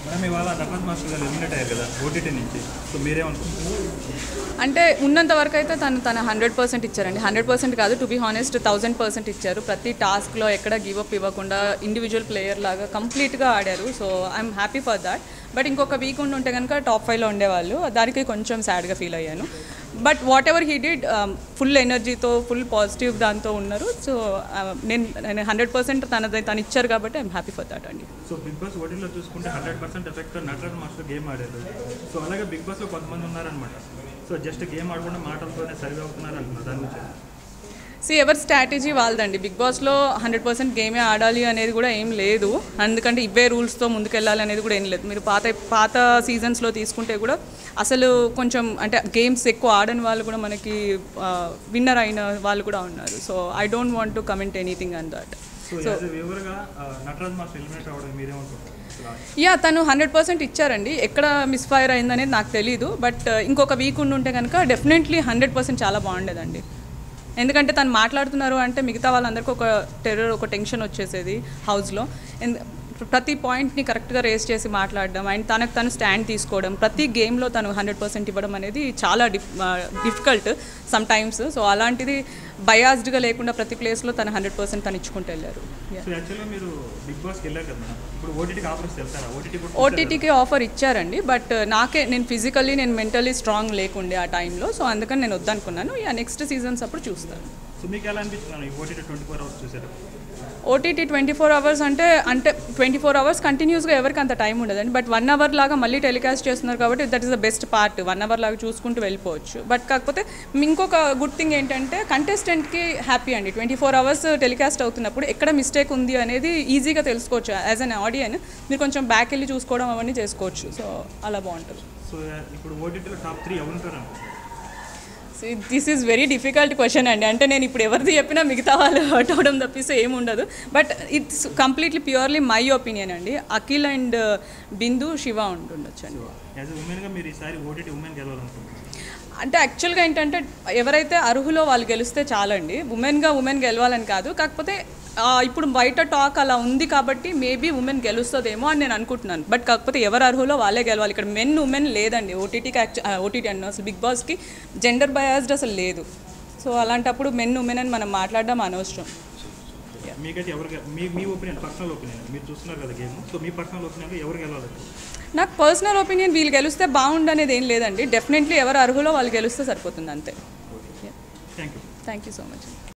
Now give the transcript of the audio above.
madam ఇవాళ Nataraj master గారు eliminate అయ్యారు కదా ఓటీటీ నుంచి సో మీరేమనుకుంటున్నారు అంటే ఉన్నంత వరకు అయితే తను తన హండ్రెడ్ పర్సెంట్ ఇచ్చారండి హండ్రెడ్ పర్సెంట్ కాదు to be honest thousand percent ఇచ్చారు ప్రతి టాస్క్లో ఎక్కడ గివ్ అప్ ఇవ్వకుండా ఇండివిజువల్ ప్లేయర్ లాగా కంప్లీట్గా ఆడారు so I'm happy for that but ఇంకొక వీక్ ఉండి ఉంటే కనుక టాప్ ఫైవ్లో ఉండేవాళ్ళు దానికి కొంచెం సాడ్గా ఫీల్ అయ్యాను but whatever he did full ఎనర్జీతో ఫుల్ పాజిటివ్ దాంతో ఉన్నారు సో నేను నేను హండ్రెడ్ పర్సెంట్ తనది తను ఇచ్చారు కాబట్టి ఐఎమ్ హ్యాపీ ఫర్ దాట్ అండి సో బిగ్ బాస్ ఓటీలో చూసుకుంటే hundred percent effect Nataraj master game ఆడారు సో అలాగే బిగ్ బాస్లో కొంతమంది ఉన్నారనమాట సో జస్ట్ గేమ్ ఆడకుండా మాటలతోనే సర్వ్ అవుతున్నారు అంటున్నారు దాని గురించి సి ఎవరి స్ట్రాటజీ వాళ్ళదండి బిగ్ బాస్లో హండ్రెడ్ పర్సెంట్ గేమే ఆడాలి అనేది కూడా ఏం లేదు ఎందుకంటే ఇవే రూల్స్తో ముందుకెళ్ళాలి అనేది కూడా ఏం లేదు మీరు పాత పాత సీజన్స్లో తీసుకుంటే కూడా అసలు కొంచెం అంటే గేమ్స్ ఎక్కువ ఆడని వాళ్ళు కూడా మనకి విన్నర్ అయిన వాళ్ళు కూడా ఉన్నారు so I don't want to comment anything on that so as a వ్యూవర్గా నటరాజ్ మాస్టర్ ఎలిమినేట్ అవ్వడం మీరేమనుకుంటారు యా తను హండ్రెడ్ పర్సెంట్ ఇచ్చారండి ఎక్కడ మిస్ఫైర్ అయిందనేది నాకు తెలీదు బట్ ఇంకొక వీక్ ఉండి ఉంటే కనుక డెఫినెట్లీ హండ్రెడ్ పర్సెంట్ చాలా బాగుండేదండి ఎందుకంటే తను మాట్లాడుతున్నారు అంటే మిగతా వాళ్ళందరికీ ఒక టెర్రర్ ఒక టెన్షన్ వచ్చేసేది హౌస్లో ఎందు- ప్రతి పాయింట్ని కరెక్ట్గా రేస్ చేసి మాట్లాడడం అండ్ తనకు తను స్టాండ్ తీసుకోవడం ప్రతి గేమ్లో తను హండ్రెడ్ పర్సెంట్ ఇవ్వడం అనేది చాలా డిఫ్ డిఫికల్ట్ సమ్ టైమ్స్ సో అలాంటిది బయాస్డ్గా లేకుండా ప్రతి ప్లేస్లో తను హండ్రెడ్ పర్సెంట్ తను ఇచ్చుకుంటూ వెళ్ళారు సో యాక్చువల్గా మీరు బిగ్ బాస్కి వెళ్ళారు కదా మేడం ఇప్పుడు ఓటీటీకి ఆఫర్స్ వెళ్తారా ఓటీటీ కూడా ఓటీటీకి ఆఫర్ ఇచ్చారండి బట్ నాకే నేను ఫిజికల్లీ నేను మెంటలీ స్ట్రాంగ్ లేకుండే ఆ టైంలో సో అందుకని నేను వద్దనుకున్నాను ఇక నెక్స్ట్ సీజన్స్ అప్పుడు చూస్తాను సో మీకు ఎలా అనిపించింది ఈ ఓటీటీ ట్వంటీ ఫోర్ అవర్స్ చూసారు ఓటీటీ ట్వంటీ ఫోర్ అవర్స్ అంటే అంటే ట్వంటీ ఫోర్ అవర్స్ కంటిన్యూస్గా ఎవరికి అంత టైం ఉండదండి బట్ వన్ అవర్ లాగా మళ్ళీ టెలికాస్ట్ చేస్తున్నారు కాబట్టి that is the best part one hour లాగా చూసుకుంటూ వెళ్ళిపోవచ్చు బట్ కాకపోతే ఇంకొక గుడ్ థింగ్ ఏంటంటే కంటెస్టెంట్కి హ్యాపీ అండి ట్వంటీ ఫోర్ అవర్స్ టెలికాస్ట్ అవుతున్నప్పుడు ఎక్కడ మిస్టేక్ ఉంది అనేది ఈజీగా తెలుసుకోవచ్చు యాజ్ అన్ ఆడియన్ మీరు కొంచెం బ్యాక్ వెళ్ళి చూసుకోవడం అవన్నీ చేసుకోవచ్చు సో అలా బాగుంటుంది సో ఇప్పుడు ఓటీటీలో టాప్ త్రీ ఎవరు ఉంటారు అనుకుంటున్నారు this is very difficult question అండి అంటే నేను ఇప్పుడు ఎవరిది చెప్పినా మిగతా వాళ్ళు హర్ట్ అవడం తప్పిస్తే ఏమి ఉండదు but it's completely purely my opinion అండి అఖిల్ అండ్ బిందు శివ ఉంటుండొచ్చు అండి యాజ్ ఎ ఉమెన్గా మీరు ఈసారి ఓటీటీ ఉమెన్ గెలవాలనుకుంటున్నారు అంటే యాక్చువల్గా ఏంటంటే ఎవరైతే అర్హులో వాళ్ళు గెలిస్తే చాలండి ఉమెన్గా ఉమెన్ గెలవాలని కాదు కాకపోతే ఆ, ఇప్పుడు బయట టాక్ అలా ఉంది కాబట్టి మేబీ ఉమెన్ గెలుస్తుందేమో అని నేను అనుకుంటున్నాను బట్ కాకపోతే ఎవరు అర్హులో వాళ్ళే గెలవాలి ఇక్కడ మెన్ ఉమెన్ లేదండి ఓటీటీకి ఓటీటీ అన్న అసలు బిగ్ బాస్కి జెండర్ బయాస్డ్ అసలు లేదు సో అలాంటప్పుడు మెన్ ఉమెన్ అని మనం మాట్లాడడం అనవసరం మీకైతే ఎవరు గె- మీ మీ ఒపీనియన్ పర్సనల్ ఒపీనియన్ మీరు చూస్తున్నారు కదా గేమ్ సో మీ పర్సనల్ ఒపీనియన్ ఎవరు గెలవాలి నాకు పర్సనల్ ఒపీనియన్ వీళ్ళు గెలిస్తే బాగుండనేది ఏం లేదండి డెఫినెట్లీ ఎవరు అర్హులో వాళ్ళు గెలిస్తే సరిపోతుంది అంతే thank you thank you so much